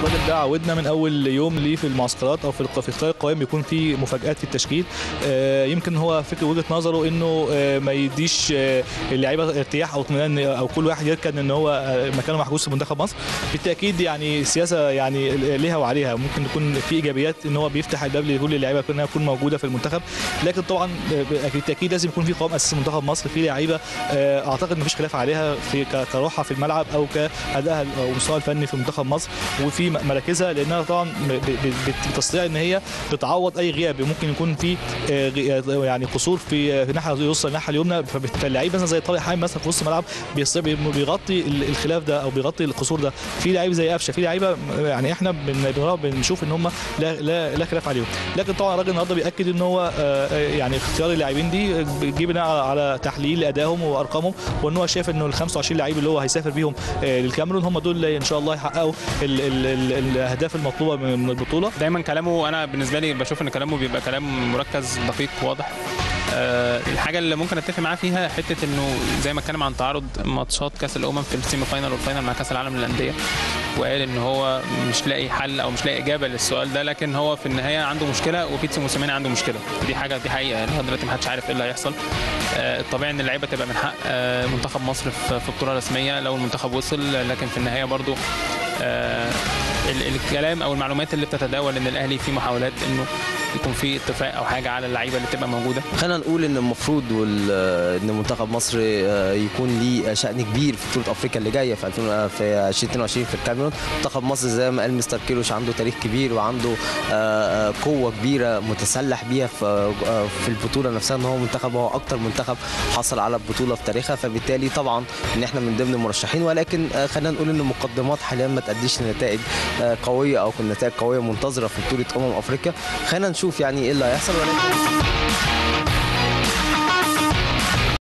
الراجل ده عودنا من اول يوم ليه في المعسكرات او في الق- في اختيار القوائم بيكون في مفاجات في التشكيل آه، يمكن هو فكر وجهه نظره انه آه، ما يديش آه، اللعيبه ارتياح او اطمئنان او كل واحد يركن ان هو آه، مكانه محجوز في منتخب مصر بالتاكيد يعني سياسه يعني ليها وعليها ممكن تكون في ايجابيات ان هو بيفتح الباب لكل اللعيبه انها تكون موجوده في المنتخب لكن طبعا آه، بالتاكيد لازم يكون في قوام اساسي منتخب مصر في لعيبه آه، اعتقد مفيش خلاف عليها في ك- كروحها في الملعب او كادائها او مستواها الفني في منتخب مصر وفي م- مراكزها لانها طبعا ب- ب- بت- بتستطيع ان هي بتعوض اي غياب ممكن يكون في آه، غ- آه، يعني قصور في في الناحيه اليسرى الناحيه اليمنى فبت- فاللعيب مثلا زي طارق حامد مثلا في وسط الملعب بيص- بي- بيغطي ال- الخلاف ده او بيغطي القصور ده في لعيب زي قفشه في لعيبه يعني احنا بن- بن- بنشوف ان هم لا لا لا خلاف عليهم لكن طبعا الراجل النهارده بياكد ان هو آه، آه، يعني اختيار اللاعبين دي بيجي بناء على- على تحليل ادائهم وارقامهم وان هو شايف انه ال 25 لعيب اللي هو هيسافر بيهم آه، للكاميرون هم دول اللي ان شاء الله يحققوا ال- ال- ال- الاهداف المطلوبه من من البطوله دايما كلامه انا بالنسبه لي بشوف ان كلامه بيبقى كلام مركز دقيق واضح أه الحاجه اللي ممكن اتفق معاه فيها حته انه زي ما اتكلم عن تعارض ماتشات كاس الامم في السيمي فاينال والفاينال مع كاس العالم للانديه وقال ان هو مش لاقي حل او مش لاقي اجابه للسؤال ده لكن هو في النهايه عنده مشكله وبيتسي موسيماني عنده مشكله دي حاجه دي حقيقه يعني لغايه دلوقتي محدش عارف ايه اللي هيحصل آه، الطبيعي ان اللعيبه تبقى من حق آه، منتخب مصر في في بطوله رسميه لو المنتخب وصل لكن في النهايه برضو آه، ال- الكلام او المعلومات اللي بتتداول ان الاهلي في محاولات انه يكون في اتفاق او حاجه على اللعيبه اللي تبقى موجوده خلينا نقول ان المفروض وال- ان منتخب مصر آه، يكون ليه شأن كبير في بطولة افريقيا اللي جايه في 2000 آه، في 2022 في الكاميرون منتخب مصر زي ما قال مستر كيروش عنده تاريخ كبير وعنده آه، آه، قوه كبيره متسلح بيها في آه، في البطوله نفسها ان هو منتخب هو اكتر منتخب حصل على البطوله في تاريخها فبالتالي طبعا ان احنا من ضمن المرشحين ولكن آه، خلينا نقول ان المقدمات حاليا ما تاديش لنتائج آه، قويه او نتائج قويه منتظره في بطوله امم افريقيا خلينا نشوف يعني ايه اللي هيحصل ولكن